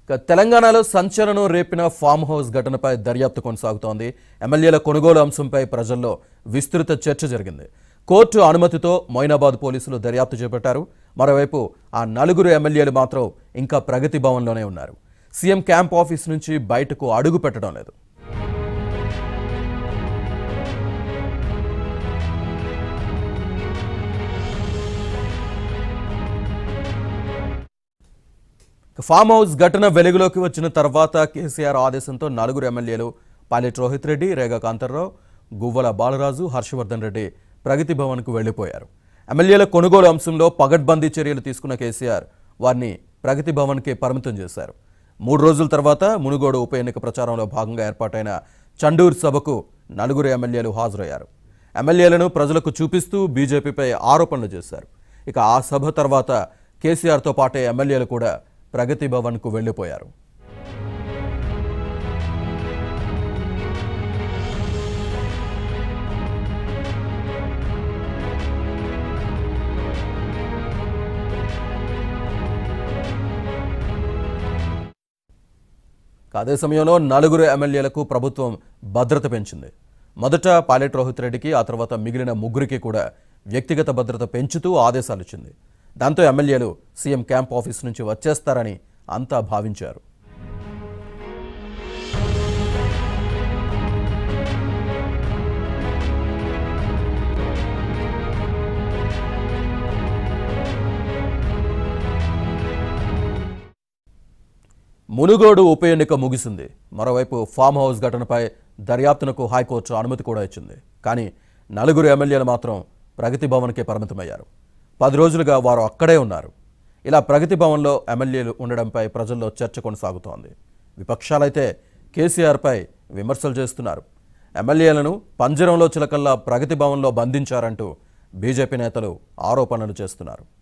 ఇక తెలంగాణలో సంచలనం రేపిన ఫామ్ హౌస్ ఘటనపై దర్యాప్తు కొనసాగుతోంది ఎమ్మెల్యేల కొనుగోలు అంశంపై ప్రజల్లో విస్తృత చర్చ జరిగింది కోర్టు అనుమతితో మొయినాబాద్ పోలీసులు దర్యాప్తు చేపట్టారు మరోవైపు ఆ నలుగురు ఎమ్మెల్యేలు మాత్రం ఇంకా ప్రగతి భవన్లోనే ఉన్నారు సీఎం క్యాంప్ ఆఫీస్ నుంచి బయటకు అడుగు పెట్టడం లేదు ఫామ్ హౌస్ ఘటన వెలుగులోకి వచ్చిన తర్వాత కేసీఆర్ ఆదేశంతో నలుగురు ఎమ్మెల్యేలు పాలెట్ రోహిత్ రెడ్డి రేగా కాంతారావు గువ్వల బాలరాజు హర్షవర్ధన్ రెడ్డి ప్రగతి భవన్కు వెళ్లిపోయారు ఎమ్మెల్యేల కొనుగోలు అంశంలో పగడ్బందీ చర్యలు తీసుకున్న కేసీఆర్ వారిని ప్రగతి భవన్కి పరిమితం చేశారు మూడు రోజుల తర్వాత మునుగోడు ఉప ఎన్నిక ప్రచారంలో భాగంగా ఏర్పాటైన చండూర్ సభకు నలుగురు ఎమ్మెల్యేలు హాజరయ్యారు ఎమ్మెల్యేలను ప్రజలకు చూపిస్తూ బీజేపీపై ఆరోపణలు చేశారు ఇక ఆ సభ తర్వాత కేసీఆర్తో పాటే ఎమ్మెల్యేలు కూడా ప్రగతి భవన్కు వెళ్లిపోయారు అదే సమయంలో నలుగురు ఎమ్మెల్యేలకు ప్రభుత్వం భద్రత పెంచింది మొదట పాలెట్ రోహిత్ రెడ్డికి ఆ తర్వాత మిగిలిన ముగ్గురికి కూడా వ్యక్తిగత భద్రత పెంచుతూ ఆదేశాలు ఇచ్చింది దాంతో ఎమ్మెల్యేలు సీఎం క్యాంప్ ఆఫీస్ నుంచి వచ్చేస్తారని అంతా భావించారు మునుగోడు ఉప ఎన్నిక ముగిసింది మరోవైపు ఫామ్ హౌస్ ఘటనపై దర్యాప్తునకు హైకోర్టు అనుమతి కూడా ఇచ్చింది కానీ నలుగురు ఎమ్మెల్యేలు మాత్రం ప్రగతి భవన్కే పరిమితమయ్యారు పది రోజులుగా వారు అక్కడే ఉన్నారు ఇలా ప్రగతి భవన్లో ఎమ్మెల్యేలు ఉండడంపై ప్రజల్లో చర్చ కొనసాగుతోంది విపక్షాలైతే కేసీఆర్పై విమర్శలు చేస్తున్నారు ఎమ్మెల్యేలను పంజరంలో చిలకల్లా ప్రగతి భవన్లో బంధించారంటూ బీజేపీ నేతలు ఆరోపణలు చేస్తున్నారు